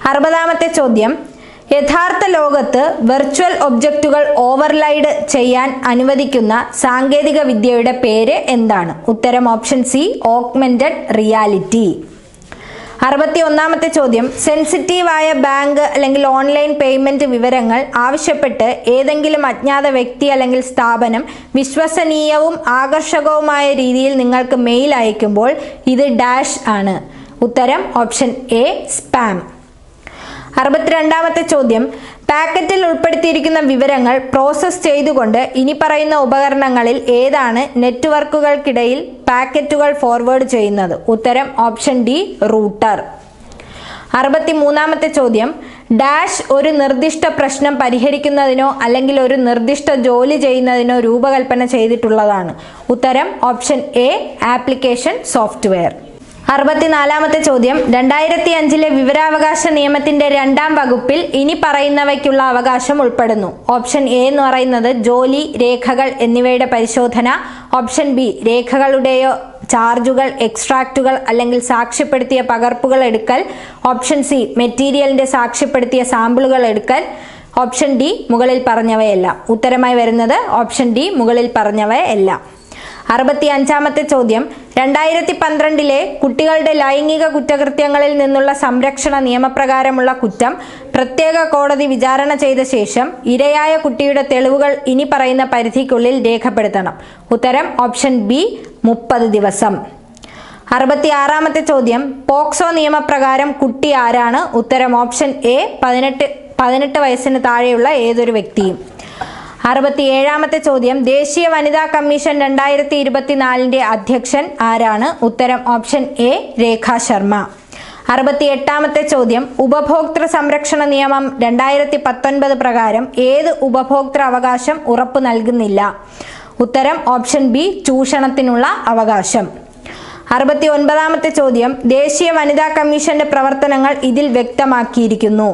അറുപതാമത്തെ ചോദ്യം യഥാർത്ഥ ലോകത്ത് വെർച്വൽ ഒബ്ജക്റ്റുകൾ ഓവർലൈഡ് ചെയ്യാൻ അനുവദിക്കുന്ന സാങ്കേതിക വിദ്യയുടെ പേര് എന്താണ് ഉത്തരം ഓപ്ഷൻ സി ഓഗ്മെന്റഡ് റിയാലിറ്റി അറുപത്തി ഒന്നാമത്തെ ചോദ്യം സെൻസിറ്റീവായ ബാങ്ക് അല്ലെങ്കിൽ ഓൺലൈൻ പേയ്മെന്റ് വിവരങ്ങൾ ആവശ്യപ്പെട്ട് ഏതെങ്കിലും അജ്ഞാത വ്യക്തി അല്ലെങ്കിൽ സ്ഥാപനം വിശ്വസനീയവും ആകർഷകവുമായ രീതിയിൽ നിങ്ങൾക്ക് മെയിൽ അയക്കുമ്പോൾ ഇത് ഡാഷ് ആണ് ഉത്തരം ഓപ്ഷൻ എ സ്പാം അറുപത്തിരണ്ടാമത്തെ ചോദ്യം പാക്കറ്റിൽ ഉൾപ്പെടുത്തിയിരിക്കുന്ന വിവരങ്ങൾ പ്രോസസ്സ് ചെയ്തുകൊണ്ട് ഇനി പറയുന്ന ഉപകരണങ്ങളിൽ ഏതാണ് നെറ്റ്വർക്കുകൾക്കിടയിൽ പാക്കറ്റുകൾ ഫോർവേഡ് ചെയ്യുന്നത് ഉത്തരം ഓപ്ഷൻ ഡി റൂട്ടർ അറുപത്തി മൂന്നാമത്തെ ചോദ്യം ഡാഷ് ഒരു നിർദ്ദിഷ്ട പ്രശ്നം പരിഹരിക്കുന്നതിനോ അല്ലെങ്കിൽ ഒരു നിർദ്ദിഷ്ട ജോലി ചെയ്യുന്നതിനോ രൂപകൽപ്പന ചെയ്തിട്ടുള്ളതാണ് ഉത്തരം ഓപ്ഷൻ എ ആപ്ലിക്കേഷൻ സോഫ്റ്റ്വെയർ അറുപത്തിനാലാമത്തെ ചോദ്യം രണ്ടായിരത്തി അഞ്ചിലെ വിവരാവകാശ നിയമത്തിന്റെ രണ്ടാം വകുപ്പിൽ ഇനി പറയുന്നവയ്ക്കുള്ള അവകാശം ഉൾപ്പെടുന്നു ഓപ്ഷൻ എ എന്ന് പറയുന്നത് ജോലി രേഖകൾ എന്നിവയുടെ പരിശോധന ഓപ്ഷൻ ബി രേഖകളുടെയോ ചാർജുകൾ എക്സ്ട്രാക്റ്റുകൾ അല്ലെങ്കിൽ സാക്ഷ്യപ്പെടുത്തിയ പകർപ്പുകൾ എടുക്കൽ ഓപ്ഷൻ സി മെറ്റീരിയലിന്റെ സാക്ഷ്യപ്പെടുത്തിയ സാമ്പിളുകൾ എടുക്കൽ ഓപ്ഷൻ ഡി മുകളിൽ പറഞ്ഞവയെല്ലാം ഉത്തരമായി വരുന്നത് ഓപ്ഷൻ ഡി മുകളിൽ പറഞ്ഞവയെല്ലാം അറുപത്തി അഞ്ചാമത്തെ ചോദ്യം രണ്ടായിരത്തി പന്ത്രണ്ടിലെ കുട്ടികളുടെ ലൈംഗിക കുറ്റകൃത്യങ്ങളിൽ നിന്നുള്ള സംരക്ഷണ നിയമപ്രകാരമുള്ള കുറ്റം പ്രത്യേക കോടതി വിചാരണ ചെയ്ത ശേഷം ഇരയായ കുട്ടിയുടെ തെളിവുകൾ ഇനി പറയുന്ന പരിധിക്കുള്ളിൽ രേഖപ്പെടുത്തണം ഉത്തരം ഓപ്ഷൻ ബി മുപ്പത് ദിവസം അറുപത്തി ആറാമത്തെ ചോദ്യം പോക്സോ നിയമപ്രകാരം കുട്ടി ആരാണ് ഉത്തരം ഓപ്ഷൻ എ പതിനെട്ട് പതിനെട്ട് വയസ്സിന് താഴെയുള്ള ഏതൊരു വ്യക്തിയും അറുപത്തി ഏഴാമത്തെ ചോദ്യം ദേശീയ വനിതാ കമ്മീഷൻ രണ്ടായിരത്തി ഇരുപത്തിനാലിന്റെ അധ്യക്ഷൻ ആരാണ് ഉത്തരം ഓപ്ഷൻ എ രേഖ ശർമ്മ അറുപത്തി എട്ടാമത്തെ ചോദ്യം ഉപഭോക്തൃ സംരക്ഷണ നിയമം രണ്ടായിരത്തി പത്തൊൻപത് പ്രകാരം ഏത് ഉപഭോക്തൃ അവകാശം ഉറപ്പു നൽകുന്നില്ല ഉത്തരം ഓപ്ഷൻ ബി ചൂഷണത്തിനുള്ള അവകാശം അറുപത്തി ഒൻപതാമത്തെ ചോദ്യം ദേശീയ വനിതാ കമ്മീഷന്റെ പ്രവർത്തനങ്ങൾ ഇതിൽ വ്യക്തമാക്കിയിരിക്കുന്നു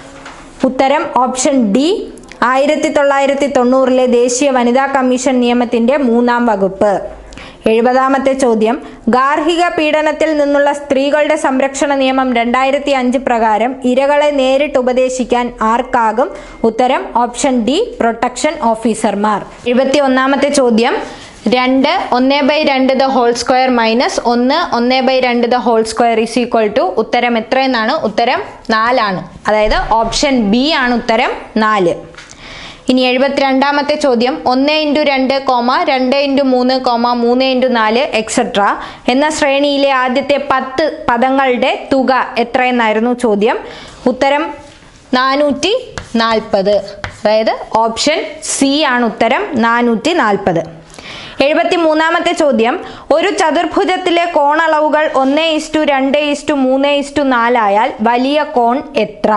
ഉത്തരം ഓപ്ഷൻ ഡി ആയിരത്തി തൊള്ളായിരത്തി തൊണ്ണൂറിലെ ദേശീയ വനിതാ കമ്മീഷൻ നിയമത്തിന്റെ മൂന്നാം വകുപ്പ് എഴുപതാമത്തെ ചോദ്യം ഗാർഹിക പീഡനത്തിൽ നിന്നുള്ള സ്ത്രീകളുടെ സംരക്ഷണ നിയമം രണ്ടായിരത്തി അഞ്ച് പ്രകാരം ഇരകളെ നേരിട്ട് ഉപദേശിക്കാൻ ആർക്കാകും ഉത്തരം ഓപ്ഷൻ ഡി പ്രൊട്ടക്ഷൻ ഓഫീസർമാർ എഴുപത്തി ഒന്നാമത്തെ ചോദ്യം രണ്ട് ഒന്ന് ബൈ രണ്ട് ദ ഹോൾ സ്ക്വയർ മൈനസ് ഒന്ന് ഒന്ന് ബൈ രണ്ട് the whole square is equal to ഉത്തരം എത്രയെന്നാണ് ഉത്തരം നാലാണ് അതായത് ഓപ്ഷൻ ബി ആണ് ഉത്തരം നാല് ഇനി എഴുപത്തിരണ്ടാമത്തെ ചോദ്യം ഒന്ന് ഇൻറ്റു രണ്ട് കോമ രണ്ട് ഇൻറ്റു മൂന്ന് കോമ മൂന്ന് ഇൻറ്റു നാല് എക്സെട്ര എന്ന ശ്രേണിയിലെ ആദ്യത്തെ പത്ത് പദങ്ങളുടെ തുക എത്രയെന്നായിരുന്നു ചോദ്യം ഉത്തരം നാനൂറ്റി നാൽപ്പത് അതായത് ഓപ്ഷൻ സി ആണ് ഉത്തരം നാനൂറ്റി നാൽപ്പത് എഴുപത്തി മൂന്നാമത്തെ ചോദ്യം ഒരു ചതുർഭുജത്തിലെ കോണളവുകൾ ഒന്ന് ഇസ്റ്റു രണ്ട് ഇസ്റ്റു മൂന്ന് ഇസ്റ്റു നാലായാൽ വലിയ കോൺ എത്ര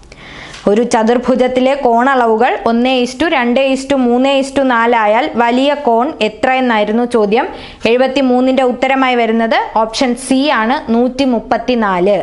ഒരു ചതുർഭുജത്തിലെ കോണളവുകൾ ഒന്ന് ഇസ്റ്റു രണ്ട് ഇസ്റ്റു മൂന്ന് ഇസ്റ്റു നാലായാൽ വലിയ കോൺ എത്ര എന്നായിരുന്നു ചോദ്യം എഴുപത്തി മൂന്നിന്റെ ഉത്തരമായി വരുന്നത് ഓപ്ഷൻ സി ആണ് നൂറ്റി മുപ്പത്തി നാല്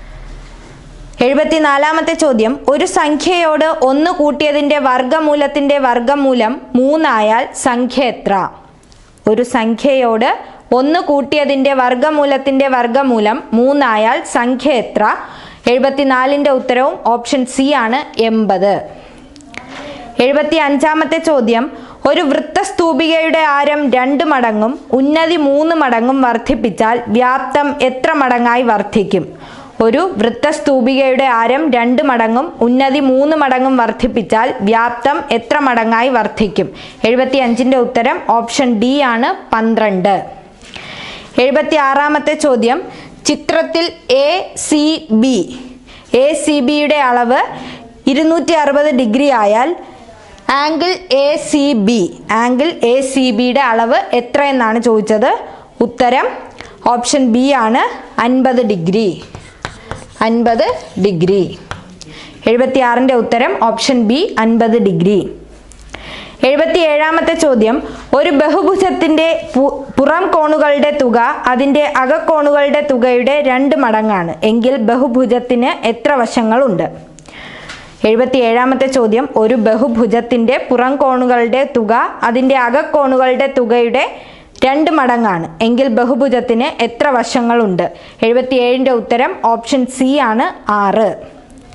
എഴുപത്തിനാലാമത്തെ ചോദ്യം ഒരു സംഖ്യയോട് ഒന്ന് കൂട്ടിയതിന്റെ വർഗമൂലത്തിന്റെ വർഗമൂലം മൂന്നായാൽ സംഖ്യ എത്ര ഒരു സംഖ്യയോട് ഒന്ന് കൂട്ടിയതിന്റെ വർഗമൂലത്തിന്റെ വർഗമൂലം മൂന്നായാൽ സംഖ്യ എത്ര എഴുപത്തിനാലിന്റെ ഉത്തരവും ഓപ്ഷൻ സി ആണ് എൺപത് എഴുപത്തി അഞ്ചാമത്തെ ചോദ്യം ഒരു വൃത്തസ്തൂപികയുടെ ആരം രണ്ട് മടങ്ങും ഉന്നതി മൂന്ന് മടങ്ങും വർദ്ധിപ്പിച്ചാൽ വ്യാപ്തം എത്ര മടങ്ങായി വർദ്ധിക്കും ഒരു വൃത്തസ്തൂപികയുടെ ആരം രണ്ട് മടങ്ങും ഉന്നതി മൂന്ന് മടങ്ങും വർദ്ധിപ്പിച്ചാൽ വ്യാപ്തം എത്ര മടങ്ങായി വർദ്ധിക്കും എഴുപത്തി അഞ്ചിന്റെ ഉത്തരം ഓപ്ഷൻ ഡി ആണ് പന്ത്രണ്ട് എഴുപത്തി ആറാമത്തെ ചോദ്യം ചിത്രത്തിൽ A C B A C ബിയുടെ അളവ് ഇരുന്നൂറ്റി അറുപത് ഡിഗ്രി ആയാൽ angle A C B angle A C ബിയുടെ അളവ് എത്ര എന്നാണ് ചോദിച്ചത് ഉത്തരം ഓപ്ഷൻ ബി ആണ് അൻപത് ഡിഗ്രി അൻപത് ഡിഗ്രി എഴുപത്തി ആറിൻ്റെ ഉത്തരം ഓപ്ഷൻ ബി അൻപത് ഡിഗ്രി എഴുപത്തി ഏഴാമത്തെ ചോദ്യം ഒരു ബഹുഭുജത്തിന്റെ പു- പുറം കോണുകളുടെ തുക അതിന്റെ അകക്കോണുകളുടെ തുകയുടെ രണ്ട് മടങ്ങാണ് എങ്കിൽ ബഹുഭുജത്തിന് എത്ര വശങ്ങളുണ്ട് എഴുപത്തി ഏഴാമത്തെ ചോദ്യം ഒരു ബഹുഭുജത്തിന്റെ പുറം കോണുകളുടെ തുക അതിന്റെ അകക്കോണുകളുടെ തുകയുടെ രണ്ട് മടങ്ങാണ് എങ്കിൽ ബഹുഭുജത്തിന് എത്ര വശങ്ങളുണ്ട് എഴുപത്തി ഏഴിൻ്റെ ഉത്തരം ഓപ്ഷൻ സി ആണ് ആറ്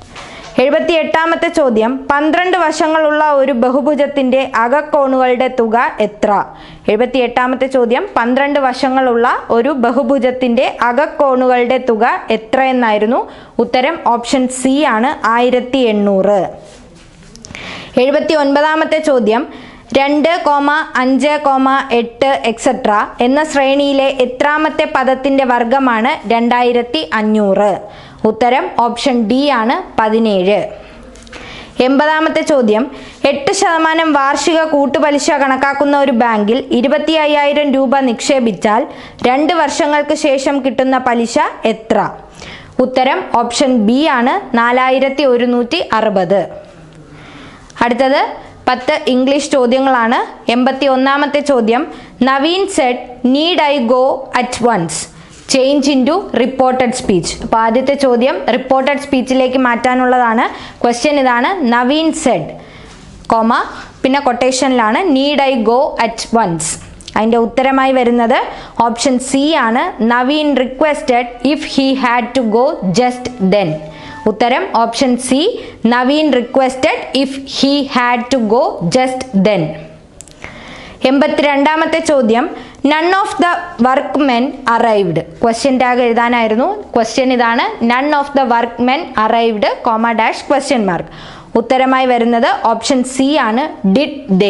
എഴുപത്തി എട്ടാമത്തെ ചോദ്യം പന്ത്രണ്ട് വശങ്ങളുള്ള ഒരു ബഹുഭുജത്തിന്റെ അകക്കോണുകളുടെ തുക എത്ര എഴുപത്തി എട്ടാമത്തെ ചോദ്യം പന്ത്രണ്ട് വശങ്ങളുള്ള ഒരു ബഹുഭുജത്തിന്റെ അകക്കോണുകളുടെ തുക എത്ര എന്നായിരുന്നു ഉത്തരം ഓപ്ഷൻ സി ആണ് ആയിരത്തി എണ്ണൂറ് എഴുപത്തി ഒൻപതാമത്തെ ചോദ്യം രണ്ട് കോമ അഞ്ച് കോമ എട്ട് എക്സെട്ര എന്ന ശ്രേണിയിലെ എത്രാമത്തെ പദത്തിന്റെ വർഗമാണ് രണ്ടായിരത്തി അഞ്ഞൂറ് ഉത്തരം ഓപ്ഷൻ ഡി ആണ് പതിനേഴ് എൺപതാമത്തെ ചോദ്യം എട്ട് ശതമാനം വാർഷിക കൂട്ടുപലിശ കണക്കാക്കുന്ന ഒരു ബാങ്കിൽ ഇരുപത്തി അയ്യായിരം രൂപ നിക്ഷേപിച്ചാൽ രണ്ട് വർഷങ്ങൾക്ക് ശേഷം കിട്ടുന്ന പലിശ എത്ര ഉത്തരം ഓപ്ഷൻ ബി ആണ് നാലായിരത്തി ഒരുന്നൂറ്റി അറുപത് അടുത്തത് പത്ത് ഇംഗ്ലീഷ് ചോദ്യങ്ങളാണ് എൺപത്തി ഒന്നാമത്തെ ചോദ്യം Naveen said need I go at once change into reported speech അപ്പോൾ ആദ്യത്തെ ചോദ്യം റിപ്പോർട്ടഡ് സ്പീച്ചിലേക്ക് മാറ്റാനുള്ളതാണ് ക്വസ്റ്റ്യൻ ഇതാണ് നവീൻ സെഡ് കോമ പിന്നെ കൊട്ടേഷനിലാണ് need I go at once അതിൻ്റെ ഉത്തരമായി വരുന്നത് ഓപ്ഷൻ സി ആണ് Naveen requested if he had to go just then ഉത്തരം option C Naveen requested if he had to go just then എൺപത്തിരണ്ടാമത്തെ ചോദ്യം none of the workmen arrived question tag എഴുതാനായിരുന്നു question ഇതാണ് none of the workmen arrived comma dash question mark ഉത്തരമായി വരുന്നത് option C ആണ് did they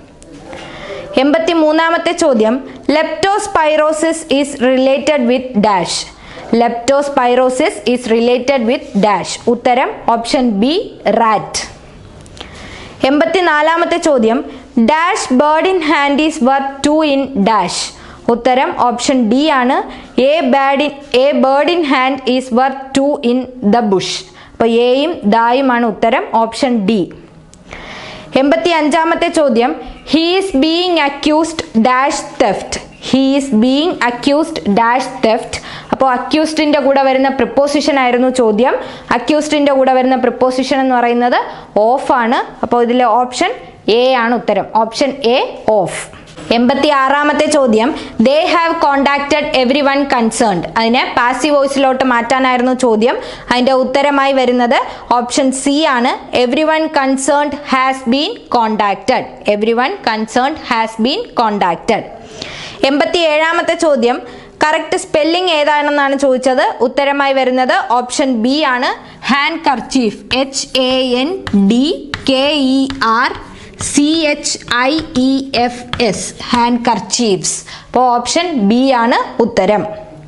എൺപത്തി മൂന്നാമത്തെ ചോദ്യം leptospirosis is related with dash leptospirosis is related with dash ഉത്തരം option B rat എൺപത്തിനാലാമത്തെ ചോദ്യം dash bird in hand is worth two in dash ഉത്തരം ഓപ്ഷൻ ഡി ആണ് a bad in a bird in hand is worth two in the bush അപ്പോൾ എയും ദായുമാണ് ഉത്തരം option D എൺപത്തി അഞ്ചാമത്തെ ചോദ്യം he is being accused dash theft he is being accused dash theft അപ്പോൾ അക്യൂസ്ഡിൻ്റെ കൂടെ വരുന്ന പ്രിപ്പോസിഷൻ ആയിരുന്നു ചോദ്യം അക്യൂസ്ഡിൻ്റെ കൂടെ വരുന്ന പ്രിപ്പോസിഷൻ എന്ന് പറയുന്നത് ഓഫ് ആണ് അപ്പോൾ ഇതിലെ ഓപ്ഷൻ എ ആണ് ഉത്തരം ഓപ്ഷൻ എ ഓഫ് എൺപത്തി ആറാമത്തെ ചോദ്യം they have contacted everyone concerned അതിനെ പാസീവ് വോയിസിലോട്ട് മാറ്റാനായിരുന്നു ചോദ്യം അതിൻ്റെ ഉത്തരമായി വരുന്നത് ഓപ്ഷൻ സി ആണ് everyone concerned has been contacted everyone concerned has been contacted എൺപത്തി ഏഴാമത്തെ ചോദ്യം കറക്റ്റ് സ്പെല്ലിംഗ് ഏതാണെന്നാണ് ചോദിച്ചത് ഉത്തരമായി വരുന്നത് ഓപ്ഷൻ ബി ആണ് handkerchief H A N D K E R C H I E F S handkerchiefs അപ്പോൾ option B ആണ് ഉത്തരം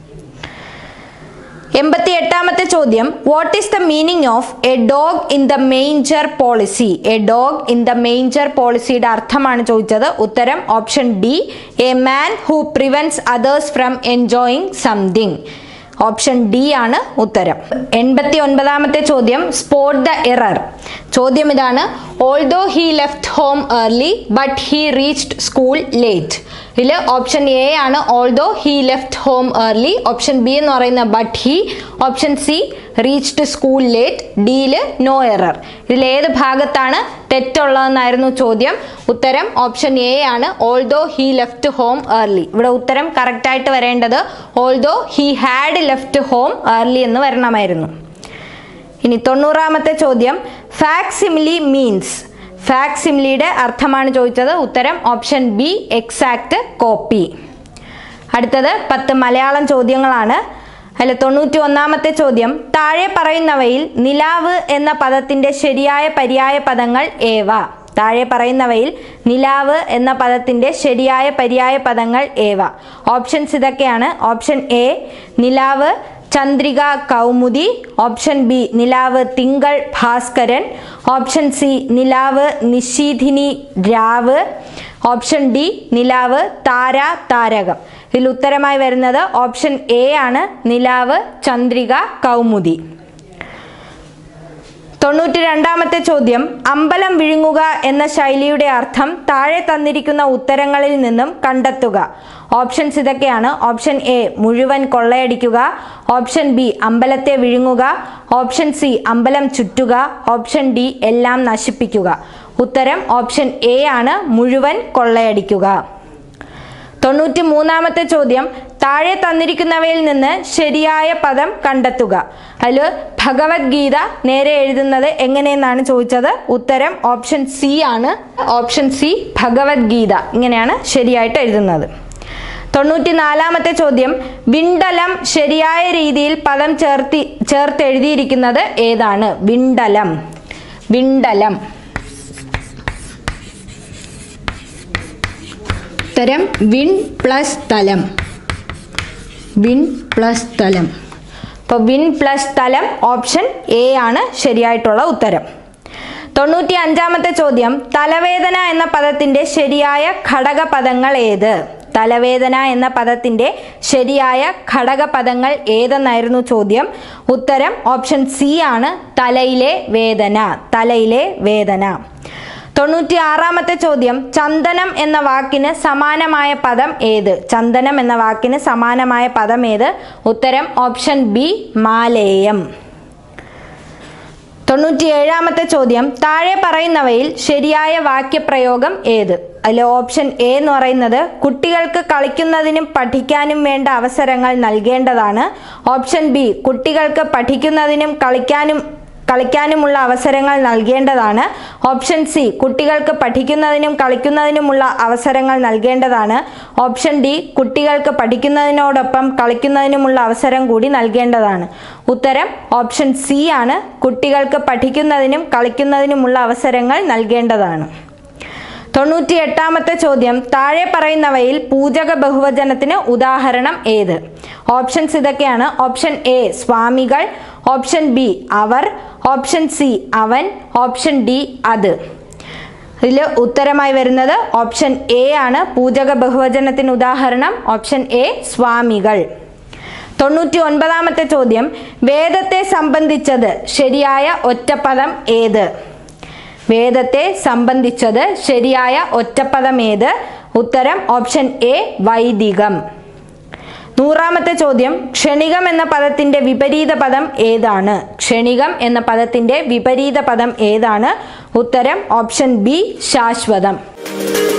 എൺപത്തി എട്ടാമത്തെ ചോദ്യം what is the meaning of a dog in the manger policy a dog in the manger പോളിസിയുടെ അർത്ഥമാണ് ചോദിച്ചത് ഉത്തരം option D a man who prevents others from enjoying something option D ആണ് ഉത്തരം എൺപത്തി ഒൻപതാമത്തെ ചോദ്യം സ്പോട്ട് ദ എറർ ചോദ്യം ഇതാണ് although he left home early but he reached school late ഇതിൽ ഓപ്ഷൻ എ ആണ് although he left home early option B എന്ന് പറയുന്ന but he option C reached school late ഡിയിൽ നോ എറർ ഇതിൽ ഏത് ഭാഗത്താണ് തെറ്റുള്ളതെന്നായിരുന്നു ചോദ്യം ഉത്തരം ഓപ്ഷൻ എ ആണ് although he left home early ഇവിടെ ഉത്തരം കറക്റ്റായിട്ട് വരേണ്ടത് although he had left home early എന്ന് വരണമായിരുന്നു ഇനി തൊണ്ണൂറാമത്തെ ചോദ്യം ഫാക്സിമിലി മീൻസ് ഫാക്സിമിലിയുടെ അർത്ഥമാണ് ചോദിച്ചത് ഉത്തരം ഓപ്ഷൻ ബി എക്സാക്ട് കോപ്പി അടുത്തത് പത്ത് മലയാളം ചോദ്യങ്ങളാണ് അതിൽ തൊണ്ണൂറ്റി ഒന്നാമത്തെ ചോദ്യം താഴെ പറയുന്നവയിൽ നിലാവ് എന്ന പദത്തിന്റെ ശരിയായ പര്യായ പദങ്ങൾ ഏവ താഴെ പറയുന്നവയിൽ നിലാവ് എന്ന പദത്തിന്റെ ശരിയായ പര്യായ പദങ്ങൾ ഏവ ഓപ്ഷൻസ് ഇതൊക്കെയാണ് ഓപ്ഷൻ എ നിലാവ് ചന്ദ്രിക കൗമുദി ഓപ്ഷൻ ബി നിലാവ് തിങ്കൾ ഭാസ്കരൻ ഓപ്ഷൻ സി നിലാവ് നിശീധിനി രാവ് ഓപ്ഷൻ ഡി നിലാവ് താര താരകം ഇതിൽ ഉത്തരമായി വരുന്നത് ഓപ്ഷൻ എ ആണ് നിലാവ് ചന്ദ്രിക കൗമുദി തൊണ്ണൂറ്റി രണ്ടാമത്തെ ചോദ്യം അമ്പലം വിഴുങ്ങുക എന്ന ശൈലിയുടെ അർത്ഥം താഴെ തന്നിരിക്കുന്ന ഉത്തരങ്ങളിൽ നിന്നും കണ്ടെത്തുക ഓപ്ഷൻസ് ഇതൊക്കെയാണ് ഓപ്ഷൻ എ മുഴുവൻ കൊള്ളയടിക്കുക ഓപ്ഷൻ ബി അമ്പലത്തെ വിഴുങ്ങുക ഓപ്ഷൻ സി അമ്പലം ചുറ്റുക ഓപ്ഷൻ ഡി എല്ലാം നശിപ്പിക്കുക ഉത്തരം ഓപ്ഷൻ എ ആണ് മുഴുവൻ കൊള്ളയടിക്കുക തൊണ്ണൂറ്റി മൂന്നാമത്തെ ചോദ്യം താഴെ തന്നിരിക്കുന്നവയിൽ നിന്ന് ശരിയായ പദം കണ്ടെത്തുക അതിൽ ഭഗവത്ഗീത നേരെ എഴുതുന്നത് എങ്ങനെയെന്നാണ് ചോദിച്ചത് ഉത്തരം ഓപ്ഷൻ സി ആണ് ഓപ്ഷൻ സി ഭഗവത്ഗീത ഇങ്ങനെയാണ് ശരിയായിട്ട് എഴുതുന്നത് തൊണ്ണൂറ്റി നാലാമത്തെ ചോദ്യം വിണ്ടലം ശരിയായ രീതിയിൽ പദം ചേർത്തി ചേർത്ത് എഴുതിയിരിക്കുന്നത് ഏതാണ് വിണ്ടലം വിണ്ടലം ഉത്തരം വിൺ പ്ലസ് തലം വിൺ പ്ലസ് തലം അപ്പോൾ വിൺ പ്ലസ് തലം ഓപ്ഷൻ എ ആണ് ശരിയായിട്ടുള്ള ഉത്തരം തൊണ്ണൂറ്റി അഞ്ചാമത്തെ ചോദ്യം തലവേദന എന്ന പദത്തിന്റെ ശരിയായ ഘടകപദങ്ങൾ ഏത് തലവേദന എന്ന പദത്തിന്റെ ശരിയായ ഘടകപദങ്ങൾ ഏതെന്നായിരുന്നു ചോദ്യം ഉത്തരം ഓപ്ഷൻ സി ആണ് തലയിലെ വേദന തലയിലെ വേദന തൊണ്ണൂറ്റി ആറാമത്തെ ചോദ്യം ചന്ദനം എന്ന വാക്കിന് സമാനമായ പദം ഏത് ചന്ദനം എന്ന വാക്കിന് സമാനമായ പദം ഏത് ഉത്തരം ഓപ്ഷൻ ബി മാലേയം തൊണ്ണൂറ്റി ഏഴാമത്തെ ചോദ്യം താഴെ പറയുന്നവയിൽ ശരിയായ വാക്യപ്രയോഗം ഏത് അതിൽ ഓപ്ഷൻ എ എന്ന് പറയുന്നത് കുട്ടികൾക്ക് കളിക്കുന്നതിനും പഠിക്കാനും വേണ്ട അവസരങ്ങൾ നൽകേണ്ടതാണ് ഓപ്ഷൻ ബി കുട്ടികൾക്ക് പഠിക്കുന്നതിനും കളിക്കാനും കളിക്കാനുമുള്ള അവസരങ്ങൾ നൽകേണ്ടതാണ് ഓപ്ഷൻ സി കുട്ടികൾക്ക് പഠിക്കുന്നതിനും കളിക്കുന്നതിനുമുള്ള അവസരങ്ങൾ നൽകേണ്ടതാണ് ഓപ്ഷൻ ഡി കുട്ടികൾക്ക് പഠിക്കുന്നതിനോടൊപ്പം കളിക്കുന്നതിനുമുള്ള അവസരം കൂടി നൽകേണ്ടതാണ് ഉത്തരം ഓപ്ഷൻ സി ആണ് കുട്ടികൾക്ക് പഠിക്കുന്നതിനും കളിക്കുന്നതിനുമുള്ള അവസരങ്ങൾ നൽകേണ്ടതാണ് തൊണ്ണൂറ്റി എട്ടാമത്തെ ചോദ്യം താഴെ പറയുന്നവയിൽ പൂജക ബഹുവചനത്തിന് ഉദാഹരണം ഏത് ഓപ്ഷൻസ് ഇതൊക്കെയാണ് ഓപ്ഷൻ എ സ്വാമികൾ ഓപ്ഷൻ ബി അവർ ഓപ്ഷൻ സി അവൻ ഓപ്ഷൻ ഡി അത് ഇതിൽ ഉത്തരമായി വരുന്നത് ഓപ്ഷൻ എ ആണ് പൂജക ബഹുവചനത്തിന് ഉദാഹരണം ഓപ്ഷൻ എ സ്വാമികൾ തൊണ്ണൂറ്റി ഒൻപതാമത്തെ ചോദ്യം വേദത്തെ സംബന്ധിച്ചത് ശരിയായ ഒറ്റപ്പദം ഏത് വേദത്തെ സംബന്ധിച്ചത് ശരിയായ ഒറ്റപ്പദം ഏത് ഉത്തരം ഓപ്ഷൻ എ വൈദികം നൂറാമത്തെ ചോദ്യം ക്ഷണികം എന്ന പദത്തിന്റെ വിപരീത പദം ഏതാണ് ക്ഷണികം എന്ന പദത്തിന്റെ വിപരീത പദം ഏതാണ് ഉത്തരം ഓപ്ഷൻ ബി ശാശ്വതം